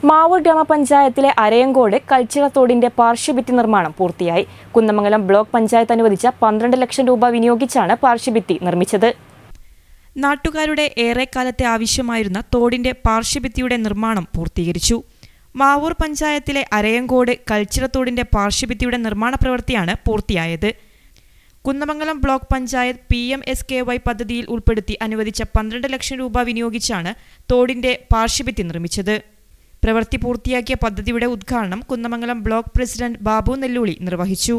മാവൂർ ഗ്രാമപഞ്ചായത്തിലെ അരയങ്കോട് കൾച്ചറൽ തോടിന്റെ പാർശ്വഭിത്തി നിർമ്മാണം പൂർത്തിയായി കുന്നമംഗലം ബ്ലോക്ക് പഞ്ചായത്ത് അനുവദിച്ച പന്ത്രണ്ട് ലക്ഷം രൂപ വിനിയോഗിച്ചാണ് പാർശ്വഭിത്തി നിർമ്മിച്ചത് നാട്ടുകാരുടെ ഏറെക്കാലത്തെ ആവശ്യമായിരുന്ന തോടിന്റെ പാർശ്വഭിത്തിയുടെ നിർമ്മാണം പൂർത്തീകരിച്ചു മാവൂർ പഞ്ചായത്തിലെ അരയങ്കോട് കൾച്ചിറത്തോടിന്റെ പാർശ്വഭിത്തിയുടെ നിർമ്മാണ പ്രവൃത്തിയാണ് പൂർത്തിയായത് Kunnamangalam block panchayat P M S K Y പദ്ധതിയിൽ ഉൾപ്പെടുത്തി അനുവദിച്ച പന്ത്രണ്ട് ലക്ഷം രൂപ വിനിയോഗിച്ചാണ് തോടിന്റെ പാർശ്വഭിത്തി നിർമ്മിച്ചത് പ്രവൃത്തി പൂർത്തിയാക്കിയ പദ്ധതിയുടെ ഉദ്ഘാടനം കുന്നമംഗലം ബ്ലോക്ക് പ്രസിഡന്റ് ബാബു നെല്ലൂളി നിർവഹിച്ചു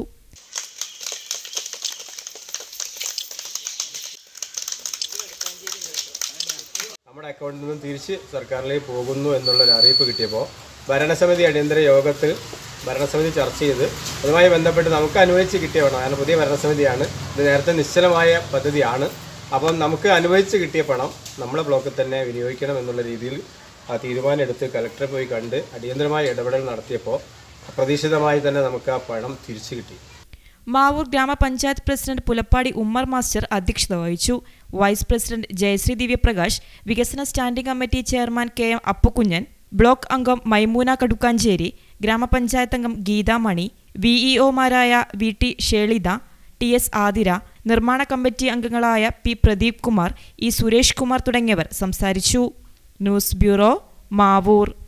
നമ്മുടെ അക്കൗണ്ടിൽ നിന്നും തിരിച്ച് സർക്കാരിലേക്ക് പോകുന്നു എന്നുള്ളൊരു അറിയിപ്പ് കിട്ടിയപ്പോൾ ഭരണസമിതി അടിയന്തര യോഗത്തിൽ ഭരണസമിതി ചർച്ച ചെയ്ത് അതുമായി ബന്ധപ്പെട്ട് നമുക്ക് അനുവദിച്ച് കിട്ടിയ പണം കാരണം പുതിയ ഭരണസമിതിയാണ് ഇത് നേരത്തെ നിശ്ചലമായ പദ്ധതിയാണ് അപ്പം നമുക്ക് അനുവദിച്ച് കിട്ടിയ പണം നമ്മളെ ബ്ലോക്കിൽ തന്നെ വിനിയോഗിക്കണം എന്നുള്ള രീതിയിൽ ആ തീരുമാനം എടുത്ത് കലക്ടറെ പോയി കണ്ട് അടിയന്തരമായ ഇടപെടൽ നടത്തിയപ്പോൾ അപ്രതീക്ഷിതമായി തന്നെ നമുക്ക് ആ പണം തിരിച്ചു കിട്ടി മാവൂർ ഗ്രാമപഞ്ചായത്ത് പ്രസിഡന്റ് പുലപ്പാടി ഉമ്മർ മാസ്റ്റർ അധ്യക്ഷത വഹിച്ചു വൈസ് പ്രസിഡന്റ് ജയശ്രീ ദിവ്യപ്രകാശ് വികസന standing committee chairman K M Appukunjan block അംഗം മൈമൂന കടുക്കാഞ്ചേരി ഗ്രാമപഞ്ചായത്ത് അംഗം ഗീതാമണി വിഇഒമാരായ V T Shelitha T S Athira നിർമ്മാണ കമ്മിറ്റി അംഗങ്ങളായ പി പ്രദീപ് കുമാർ ഇ സുരേഷ് കുമാർ തുടങ്ങിയവർ സംസാരിച്ചു ന്യൂസ് ബ്യൂറോ മാവൂർ